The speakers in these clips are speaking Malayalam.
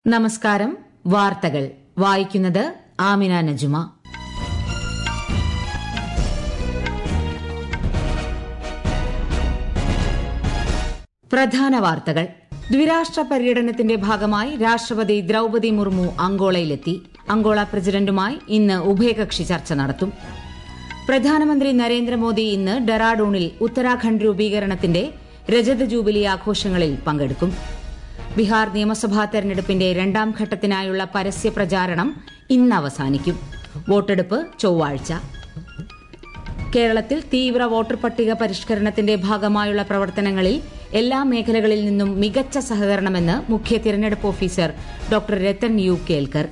നമസ്കാരം വാർത്തകൾ വായിക്കുന്നത് ആമിന നജുമ പ്രധാന വാർത്തകൾ ദ്വിരാഷ്ട്ര പര്യടനത്തിന്റെ ഭാഗമായി രാഷ്ട്രപതി ദ്രൌപതി മുർമു അങ്കോളയിലെത്തി അങ്കോള പ്രസിഡന്റുമായി ഇന്ന് ഉഭയകക്ഷി ചർച്ച നടത്തും പ്രധാനമന്ത്രി നരേന്ദ്രമോദി ഇന്ന് ഡെറാഡൂണിൽ ഉത്തരാഖണ്ഡ് രൂപീകരണത്തിന്റെ രജത ജൂബിലി ആഘോഷങ്ങളിൽ പങ്കെടുക്കും ബീഹാർ നിയമസഭാ തെരഞ്ഞെടുപ്പിന്റെ രണ്ടാം ഘട്ടത്തിനായുള്ള പരസ്യ പ്രചാരണം ഇന്ന് അവസാനിക്കും വോട്ടെടുപ്പ് ചൊവ്വാഴ്ച കേരളത്തിൽ തീവ്ര വോട്ടർ പട്ടിക പരിഷ്കരണത്തിന്റെ ഭാഗമായുള്ള പ്രവർത്തനങ്ങളിൽ എല്ലാ മേഖലകളിൽ നിന്നും മികച്ച സഹകരണമെന്ന് മുഖ്യ തിരഞ്ഞെടുപ്പ് officer doctor Rathan U Kelkar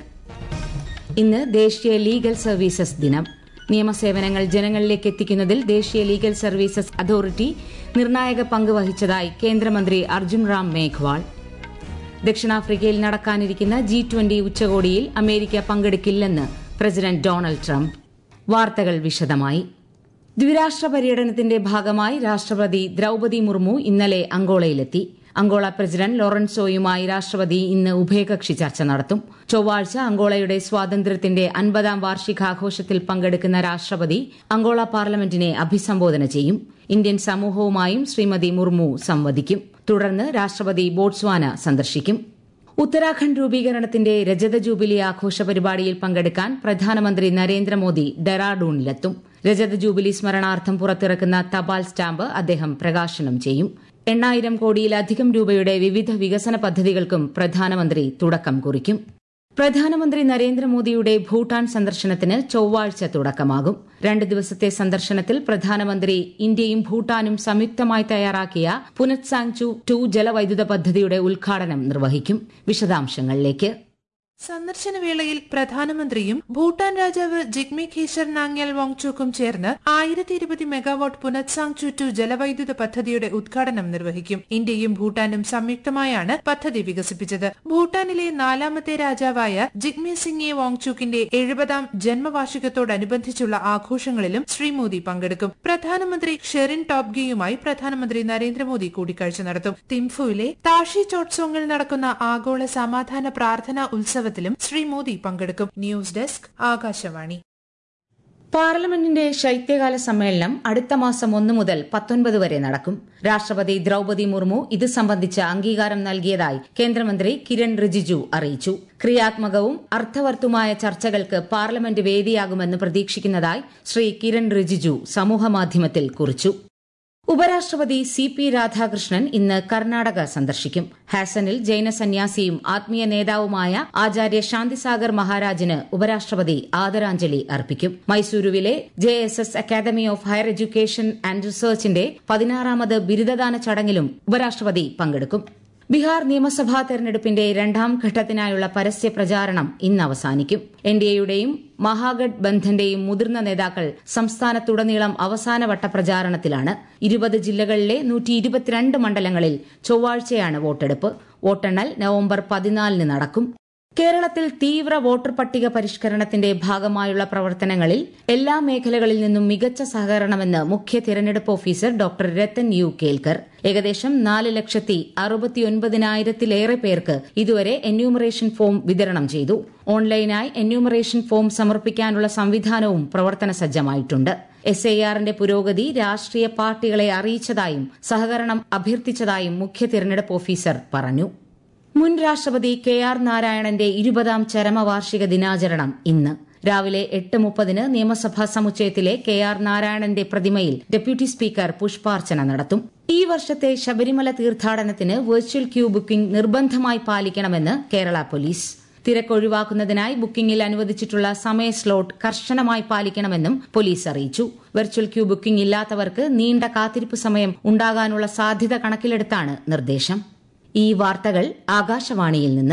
ഇന്ന് ദേശീയ ലീഗൽ സർവീസസ് ദിനം നിയമസേവനങ്ങൾ ജനങ്ങളിലേക്ക് എത്തിക്കുന്നതിൽ ദേശീയ ലീഗൽ സർവീസസ് അതോറിറ്റി നിർണായക പങ്ക് വഹിച്ചതായി കേന്ദ്രമന്ത്രി അർജുൻ റാം മേഘ്വാൾ ദക്ഷിണാഫ്രിക്കയിൽ നടക്കാനിരിക്കുന്ന ജി ട്വന്റി ഉച്ചകോടിയിൽ അമേരിക്ക പങ്കെടുക്കില്ലെന്ന് പ്രസിഡന്റ് ഡൊണാൾഡ് ട്രംപ് വാർത്തകൾ വിശദമായി ദ്വിരാഷ്ട്ര പര്യടനത്തിന്റെ ഭാഗമായി രാഷ്ട്രപതി ദ്രൌപതി മുർമു ഇന്നലെ അങ്കോളയിലെത്തി അങ്കോള പ്രസിഡന്റ് ലോറൻസോയുമായി രാഷ്ട്രപതി ഇന്ന് ഉഭയകക്ഷി ചർച്ച നടത്തും ചൊവ്വാഴ്ച അങ്കോളയുടെ സ്വാതന്ത്ര്യത്തിന്റെ അൻപതാം വാർഷികാഘോഷത്തിൽ പങ്കെടുക്കുന്ന രാഷ്ട്രപതി അങ്കോള പാർലമെന്റിനെ അഭിസംബോധന ചെയ്യും ഇന്ത്യൻ സമൂഹവുമായും ശ്രീമതി മുർമു സംവദിക്കും തുടർന്ന് രാഷ്ട്രപതി ബോട്സ്വാന സന്ദർശിക്കും ഉത്തരാഖണ്ഡ് രൂപീകരണത്തിന്റെ രജത ജൂബിലി ആഘോഷ പരിപാടിയിൽ പങ്കെടുക്കാൻ പ്രധാനമന്ത്രി നരേന്ദ്രമോദി ഡെറാഡൂണിലെത്തും രജത ജൂബിലി സ്മരണാർത്ഥം പുറത്തിറക്കുന്ന തപാൽ സ്റ്റാമ്പ് അദ്ദേഹം പ്രകാശനം ചെയ്യും എണ്ണായിരം കോടിയിലധികം രൂപയുടെ വിവിധ വികസന പദ്ധതികൾക്കും പ്രധാനമന്ത്രി തുടക്കം കുറിക്കും പ്രധാനമന്ത്രി നരേന്ദ്രമോദിയുടെ ഭൂട്ടാൻ സന്ദർശനത്തിന് ചൊവ്വാഴ്ച തുടക്കമാകും രണ്ട് ദിവസത്തെ സന്ദർശനത്തിൽ പ്രധാനമന്ത്രി ഇന്ത്യയും ഭൂട്ടാനും സംയുക്തമായി തയ്യാറാക്കിയ പുനത്സാങ്ചു ടു ജലവൈദ്യുത പദ്ധതിയുടെ ഉദ്ഘാടനം നിർവഹിക്കും വിശദാംശങ്ങളിലേക്ക് സന്ദർശന വേളയിൽ പ്രധാനമന്ത്രിയും ഭൂട്ടാൻ രാജാവ് ജിഗ്മി ഖീശർ നാങ്യൽ വോങ്ചുക്കും ചേർന്ന് ആയിരത്തി ഇരുപത് മെഗാവാട്ട് പുനത്സാങ് ചുറ്റു ജലവൈദ്യുത പദ്ധതിയുടെ ഉദ്ഘാടനം നിർവഹിക്കും ഇന്ത്യയും ഭൂട്ടാനും സംയുക്തമായാണ് പദ്ധതി വികസിപ്പിച്ചത് ഭൂട്ടാനിലെ നാലാമത്തെ രാജാവായ ജിഗ്മി സിംഗെ വോങ്ചുക്കിന്റെ എഴുപതാം ജന്മവാർഷികത്തോടനുബന്ധിച്ചുള്ള ആഘോഷങ്ങളിലും ശ്രീ മോദി പങ്കെടുക്കും പ്രധാനമന്ത്രി ഷെറിൻ ടോബ്ഗിയുമായി പ്രധാനമന്ത്രി നരേന്ദ്രമോദി കൂടിക്കാഴ്ച നടത്തും തിംഫുവിലെ താഷി ചോട്സോങ്ങിൽ നടക്കുന്ന ആഗോള സമാധാന പ്രാർത്ഥനാ ഉത്സവ ഉത്സവത്തിലും ശ്രീ മോദി പങ്കെടുക്കും ന്യൂസ് ഡെസ്ക് ആകാശവാണി പാർലമെന്റിന്റെ ശൈത്യകാല സമ്മേളനം അടുത്ത മാസം ഒന്ന് മുതൽ പത്തൊൻപത് വരെ നടക്കും രാഷ്ട്രപതി ദ്രൌപതി മുർമു ഇത് സംബന്ധിച്ച അംഗീകാരം നൽകിയതായി കേന്ദ്രമന്ത്രി കിരൺ റിജിജു അറിയിച്ചു ക്രിയാത്മകവും അർത്ഥവർത്തുമായ ചർച്ചകൾക്ക് പാർലമെന്റ് വേദിയാകുമെന്ന് പ്രതീക്ഷിക്കുന്നതായി ശ്രീ കിരൺ റിജിജു സമൂഹമാധ്യമത്തിൽ കുറിച്ചു ഉപരാഷ്ട്രപതി സി പി രാധാകൃഷ്ണൻ ഇന്ന് കർണാടക സന്ദർശിക്കും ഹാസനിൽ ജൈന സന്യാസിയും ആത്മീയ നേതാവുമായ ആചാര്യ ശാന്തിസാഗർ മഹാരാജിന് ഉപരാഷ്ട്രപതി ആദരാഞ്ജലി അർപ്പിക്കും മൈസൂരുവിലെ J S S academy of higher education and റിസർച്ചിന്റെ പതിനാറാമത് ബിരുദദാന ചടങ്ങിലും ഉപരാഷ്ട്രപതി പങ്കെടുക്കും ബീഹാർ നിയമസഭാ തെരഞ്ഞെടുപ്പിന്റെ രണ്ടാം ഘട്ടത്തിനായുള്ള പരസ്യ പ്രചാരണം ഇന്ന് അവസാനിക്കും എൻഡിഎയുടെയും മഹാഗഡ് ബന്ധന്റെയും മുതിർന്ന നേതാക്കൾ സംസ്ഥാനത്തുടനീളം അവസാനവട്ട പ്രചാരണത്തിലാണ് ഇരുപത് ജില്ലകളിലെ നൂറ്റി ഇരുപത്തിരണ്ട് മണ്ഡലങ്ങളിൽ ചൊവ്വാഴ്ചയാണ് വോട്ടെടുപ്പ് വോട്ടെണ്ണൽ നവംബർ പതിനാലിന് നടക്കും കേരളത്തിൽ തീവ്ര വോട്ടർ പട്ടിക പരിഷ്കരണത്തിന്റെ ഭാഗമായുള്ള പ്രവർത്തനങ്ങളിൽ എല്ലാ മേഖലകളിൽ നിന്നും മികച്ച സഹകരണമെന്ന് മുഖ്യ തിരഞ്ഞെടുപ്പ് officer doctor Rathan U Kelkar ഏകദേശം നാല് ലക്ഷത്തി അറുപത്തിയൊൻപതിനായിരത്തിലേറെ പേർക്ക് ഇതുവരെ എന്യൂമറേഷൻ ഫോം വിതരണം ചെയ്തു ഓൺലൈനായി എന്യൂമറേഷൻ ഫോം സമർപ്പിക്കാനുള്ള സംവിധാനവും പ്രവർത്തന സജ്ജമായിട്ടുണ്ട് എസ് ഐ ആറിന്റെ പുരോഗതി രാഷ്ട്രീയ പാർട്ടികളെ അറിയിച്ചതായും സഹകരണം അഭ്യർത്ഥിച്ചതായും മുഖ്യ തിരഞ്ഞെടുപ്പ് ഓഫീസർ പറഞ്ഞു മുൻ രാഷ്ട്രപതി കെ ആർ നാരായണന്റെ ഇരുപതാം ചരമവാർഷിക ദിനാചരണം ഇന്ന് രാവിലെ എട്ട് മുപ്പതിന് നിയമസഭാ സമുച്ചയത്തിലെ കെ ആർ നാരായണന്റെ പ്രതിമയിൽ ഡെപ്യൂട്ടി സ്പീക്കർ പുഷ്പാർച്ചന നടത്തും ഈ വർഷത്തെ ശബരിമല തീർത്ഥാടനത്തിന് വെർച്വൽ ക്യൂ ബുക്കിംഗ് നിർബന്ധമായി പാലിക്കണമെന്ന് കേരള പോലീസ് തിരക്കൊഴിവാക്കുന്നതിനായി ബുക്കിംഗിൽ അനുവദിച്ചിട്ടുള്ള സമയ സ്ലോട്ട് കർശനമായി പാലിക്കണമെന്നും പോലീസ് അറിയിച്ചു വെർച്വൽ ക്യൂ ബുക്കിംഗ് ഇല്ലാത്തവർക്ക് നീണ്ട കാത്തിരിപ്പ് സമയം ഉണ്ടാകാനുള്ള സാധ്യത കണക്കിലെടുത്താണ് നിർദ്ദേശം ഈ വാർത്തകൾ ആകാശവാണിയിൽ നിന്ന്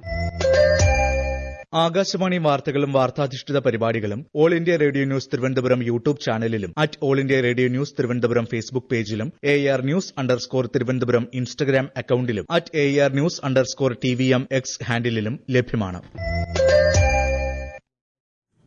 ആകാശവാണി വാർത്തകളും വാർത്താധിഷ്ഠിത പരിപാടികളും all India radio news Thiruvananthapuram YouTube ചാനലിലും at all India radio news Thiruvananthapuram Facebook പേജിലും A R news underscore Thiruvananthapuram Instagram അക്കൌണ്ടിലും at A R news underscore T V M X ഹാൻഡിലും ലഭ്യമാണ് ഈ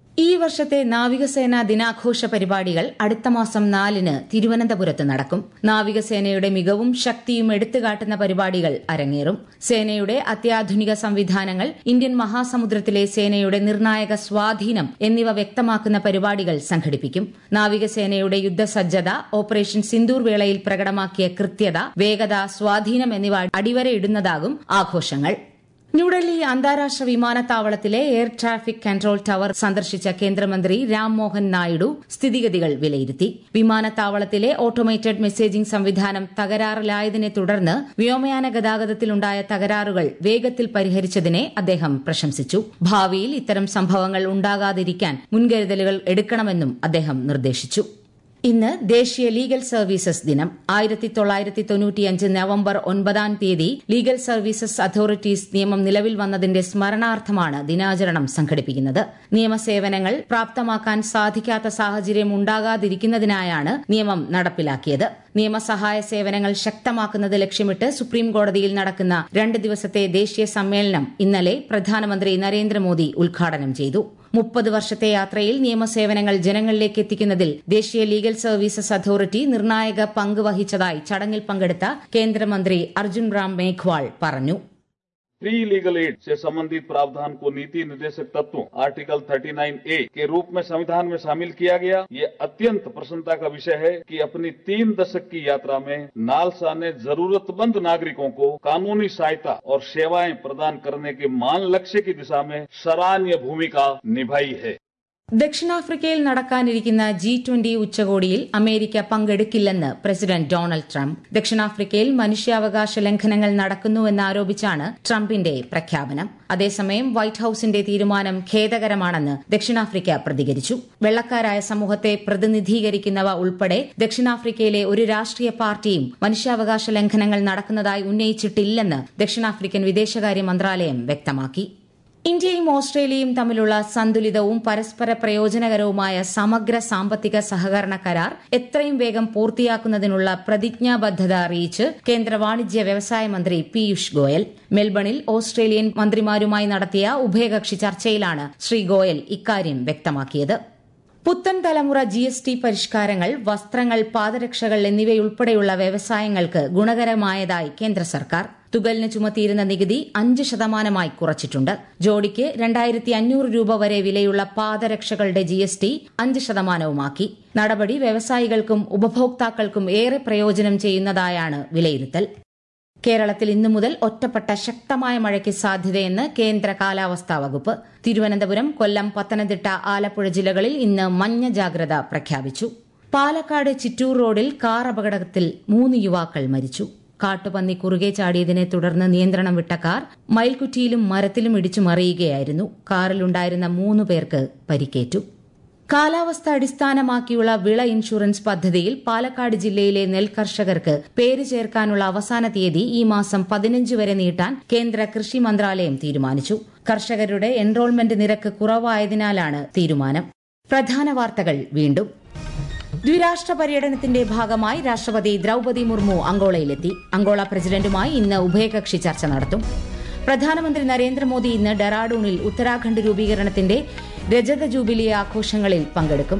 വർഷത്തെ നാവികസേന ദിനാഘോഷ പരിപാടികൾ അടുത്ത മാസം നാലിന് തിരുവനന്തപുരത്ത് നടക്കും നാവികസേനയുടെ മികവും ശക്തിയും എടുത്തുകാട്ടുന്ന പരിപാടികൾ അരങ്ങേറും സേനയുടെ അത്യാധുനിക സംവിധാനങ്ങൾ ഇന്ത്യൻ മഹാസമുദ്രത്തിലെ സേനയുടെ നിർണായക സ്വാധീനം എന്നിവ വ്യക്തമാക്കുന്ന പരിപാടികൾ സംഘടിപ്പിക്കും നാവികസേനയുടെ യുദ്ധസജ്ജത ഓപ്പറേഷൻ സിന്ദൂർ വേളയിൽ പ്രകടമാക്കിയ കൃത്യത വേഗത സ്വാധീനം എന്നിവ അടിവരയിടുന്നതാകും ആഘോഷങ്ങൾ ന്യൂഡൽഹി അന്താരാഷ്ട്ര വിമാനത്താവളത്തിലെ എയർ ട്രാഫിക് കൺട്രോൾ ടവർ സന്ദർശിച്ച കേന്ദ്രമന്ത്രി രാംമോഹൻ നായിഡു സ്ഥിതിഗതികൾ വിലയിരുത്തി വിമാനത്താവളത്തിലെ ഓട്ടോമേറ്റഡ് മെസ്സേജിംഗ് സംവിധാനം തകരാറിലായതിനെ തുടർന്ന് വ്യോമയാന ഗതാഗതത്തിലുണ്ടായ തകരാറുകൾ വേഗത്തിൽ പരിഹരിച്ചതിനെ അദ്ദേഹം പ്രശംസിച്ചു ഭാവിയിൽ ഇത്തരം സംഭവങ്ങൾ ഉണ്ടാകാതിരിക്കാൻ മുൻകരുതലുകൾ എടുക്കണമെന്നും അദ്ദേഹം നിർദ്ദേശിച്ചു ഇന്ന് ദേശീയ ലീഗൽ സർവീസസ് ദിനം ആയിരത്തി തൊള്ളായിരത്തി തൊണ്ണൂറ്റിയഞ്ച് നവംബർ ഒൻപതാം തീയതി ലീഗൽ സർവീസസ് അതോറിറ്റീസ് നിയമം നിലവിൽ വന്നതിന്റെ സ്മരണാർത്ഥമാണ് ദിനാചരണം സംഘടിപ്പിക്കുന്നത് നിയമസേവനങ്ങൾ പ്രാപ്തമാക്കാൻ സാധിക്കാത്ത സാഹചര്യം ഉണ്ടാകാതിരിക്കുന്നതിനായാണ് നിയമം നടപ്പിലാക്കിയത് നിയമസഹായ സേവനങ്ങൾ ശക്തമാക്കുന്നത് ലക്ഷ്യമിട്ട് സുപ്രീം കോടതിയിൽ നടക്കുന്ന രണ്ട് ദിവസത്തെ ദേശീയ സമ്മേളനം ഇന്നലെ പ്രധാനമന്ത്രി നരേന്ദ്രമോദി ഉദ്ഘാടനം ചെയ്തു മുപ്പത് വർഷത്തെ യാത്രയിൽ നിയമസേവനങ്ങൾ ജനങ്ങളിലേക്ക് എത്തിക്കുന്നതിൽ ദേശീയ ലീഗൽ സർവീസസ് അതോറിറ്റി നിർണായക പങ്ക് വഹിച്ചതായി ചടങ്ങിൽ പങ്കെടുത്ത കേന്ദ്രമന്ത്രി അർജുൻ റാം മേഘ്വാൾ പറഞ്ഞു फ्री लीगल एड से संबंधित प्रावधान को नीति निर्देशक तत्वों आर्टिकल 39 ए के रूप में संविधान में शामिल किया गया ये अत्यंत प्रसन्नता का विषय है कि अपनी तीन दशक की यात्रा में नालसा ने जरूरतमंद नागरिकों को कानूनी सहायता और सेवाएं प्रदान करने के मान लक्ष्य की दिशा में सराहनीय भूमिका निभाई है ദക്ഷിണാഫ്രിക്കയിൽ നടക്കാനിരിക്കുന്ന ജി ട്വന്റി ഉച്ചകോടിയിൽ അമേരിക്ക പങ്കെടുക്കില്ലെന്ന് പ്രസിഡന്റ് ഡൊണാൾഡ് ട്രംപ് ദക്ഷിണാഫ്രിക്കയിൽ മനുഷ്യാവകാശ ലംഘനങ്ങൾ നടക്കുന്നുവെന്നാരോപിച്ചാണ് ട്രംപിന്റെ പ്രഖ്യാപനം അതേസമയം വൈറ്റ് ഹൌസിന്റെ തീരുമാനം ഖേദകരമാണെന്ന് ദക്ഷിണാഫ്രിക്ക പ്രതികരിച്ചു വെള്ളക്കാരായ സമൂഹത്തെ പ്രതിനിധീകരിക്കുന്നവ ഉൾപ്പെടെ ദക്ഷിണാഫ്രിക്കയിലെ ഒരു രാഷ്ട്രീയ പാർട്ടിയും മനുഷ്യാവകാശ ലംഘനങ്ങൾ നടക്കുന്നതായി ഉന്നയിച്ചിട്ടില്ലെന്ന് ദക്ഷിണാഫ്രിക്കൻ വിദേശകാര്യ മന്ത്രാലയം വ്യക്തമാക്കി ഇന്ത്യയും ഓസ്ട്രേലിയയും തമ്മിലുള്ള സന്തുലിതവും പരസ്പര പ്രയോജനകരവുമായ സമഗ്ര സാമ്പത്തിക സഹകരണ കരാർ എത്രയും വേഗം പൂർത്തിയാക്കുന്നതിനുള്ള പ്രതിജ്ഞാബദ്ധത അറിയിച്ച് കേന്ദ്ര വാണിജ്യ വ്യവസായ മന്ത്രി പീയൂഷ് ഗോയൽ മെൽബണിൽ ഓസ്ട്രേലിയൻ മന്ത്രിമാരുമായി നടത്തിയ ഉഭയകക്ഷി ചർച്ചയിലാണ് ശ്രീ ഗോയൽ ഇക്കാര്യം വ്യക്തമാക്കിയത് പുത്തൻ തലമുറ ജി എസ് ടി പരിഷ്കാരങ്ങൾ വസ്ത്രങ്ങൾ പാദരക്ഷകൾ എന്നിവയുൾപ്പെടെയുള്ള വ്യവസായങ്ങൾക്ക് ഗുണകരമായതായി കേന്ദ്ര സർക്കാർ തുകലിന് ചുമത്തിയിരുന്ന നികുതി അഞ്ച് ശതമാനമായി കുറച്ചിട്ടുണ്ട് ജോഡിക്ക് രണ്ടായിരത്തി അഞ്ഞൂറ് രൂപ വരെ വിലയുള്ള പാദരക്ഷകളുടെ ജി എസ് ടി അഞ്ച് ശതമാനവുമാക്കി നടപടി വ്യവസായികൾക്കും ഉപഭോക്താക്കൾക്കും ഏറെ പ്രയോജനം ചെയ്യുന്നതായാണ് വിലയിരുത്തൽ കേരളത്തിൽ ഇന്നു മുതൽ ഒറ്റപ്പെട്ട ശക്തമായ മഴയ്ക്ക് സാധ്യതയെന്ന് കേന്ദ്ര കാലാവസ്ഥാ വകുപ്പ് തിരുവനന്തപുരം കൊല്ലം പത്തനംതിട്ട ആലപ്പുഴ ജില്ലകളിൽ ഇന്ന് മഞ്ഞ ജാഗ്രത പ്രഖ്യാപിച്ചു പാലക്കാട് ചിറ്റൂർ റോഡിൽ കാർ അപകടത്തിൽ മൂന്ന് യുവാക്കൾ മരിച്ചു കാട്ടുപന്നി കുറുകെ ചാടിയതിനെ തുടർന്ന് നിയന്ത്രണം വിട്ട കാർ മയിൽക്കുറ്റിയിലും മരത്തിലും ഇടിച്ചു മറിയുകയായിരുന്നു കാറിലുണ്ടായിരുന്ന മൂന്ന് പേർക്ക് പരിക്കേറ്റു കാലാവസ്ഥ അടിസ്ഥാനമാക്കിയുള്ള വിള ഇൻഷുറൻസ് പദ്ധതിയിൽ പാലക്കാട് ജില്ലയിലെ നെൽ കർഷകർക്ക് പേര് ചേർക്കാനുള്ള അവസാന തീയതി ഈ മാസം പതിനഞ്ച് വരെ നീട്ടാൻ കേന്ദ്ര കൃഷി മന്ത്രാലയം തീരുമാനിച്ചു കർഷകരുടെ എൻറോൾമെന്റ് നിരക്ക് കുറവായതിനാലാണ് തീരുമാനം പ്രധാന വാർത്തകൾ വീണ്ടും ദ്വിരാഷ്ട്ര പര്യടനത്തിന്റെ ഭാഗമായി രാഷ്ട്രപതി ദ്രൌപതി മുർമു അങ്കോളയിലെത്തി അങ്കോള പ്രസിഡന്റുമായി ഇന്ന് ഉഭയകക്ഷി ചർച്ച നടത്തും പ്രധാനമന്ത്രി നരേന്ദ്രമോദി ഇന്ന് ഡെറാഡൂണിൽ ഉത്തരാഖണ്ഡ് രൂപീകരണത്തിന്റെ രജത ജൂബിലി ആഘോഷങ്ങളിൽ പങ്കെടുക്കും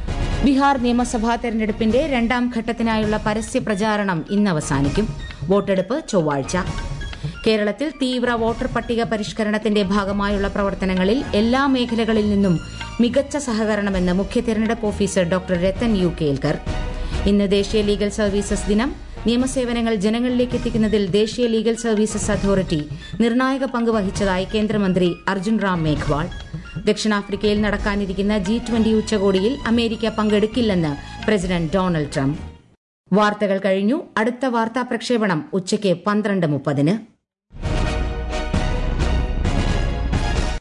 ബീഹാർ നിയമസഭാ തെരഞ്ഞെടുപ്പിന്റെ രണ്ടാം ഘട്ടത്തിനായുള്ള പരസ്യ പ്രചാരണം ഇന്ന് അവസാനിക്കും വോട്ടെടുപ്പ് ചൊവ്വാഴ്ച കേരളത്തിൽ തീവ്ര വോട്ടർ പട്ടിക പരിഷ്കരണത്തിന്റെ ഭാഗമായുള്ള പ്രവർത്തനങ്ങളിൽ എല്ലാ മേഖലകളിൽ നിന്നും മികച്ച സഹകരണമെന്ന് മുഖ്യ തെരഞ്ഞെടുപ്പ് officer doctor Rathan U Kelkar ഇന്ന് ദേശീയ ലീഗൽ സർവീസസ് ദിനം നിയമസേവനങ്ങൾ ജനങ്ങളിലേക്ക് എത്തിക്കുന്നതിൽ ദേശീയ ലീഗൽ സർവീസസ് അതോറിറ്റി നിർണായക പങ്ക് വഹിച്ചതായി കേന്ദ്രമന്ത്രി അർജുൻ റാം മേഘ്വാൾ ദക്ഷിണാഫ്രിക്കയിൽ നടക്കാനിരിക്കുന്ന ജി ട്വന്റി ഉച്ചകോടിയിൽ അമേരിക്ക പങ്കെടുക്കില്ലെന്ന് പ്രസിഡന്റ് ഡൊണാൾഡ് ട്രംപ് വാർത്തകൾ കഴിഞ്ഞു അടുത്ത വാർത്താ പ്രക്ഷേപണം ഉച്ചയ്ക്ക് പന്ത്രണ്ട് മുപ്പതിന്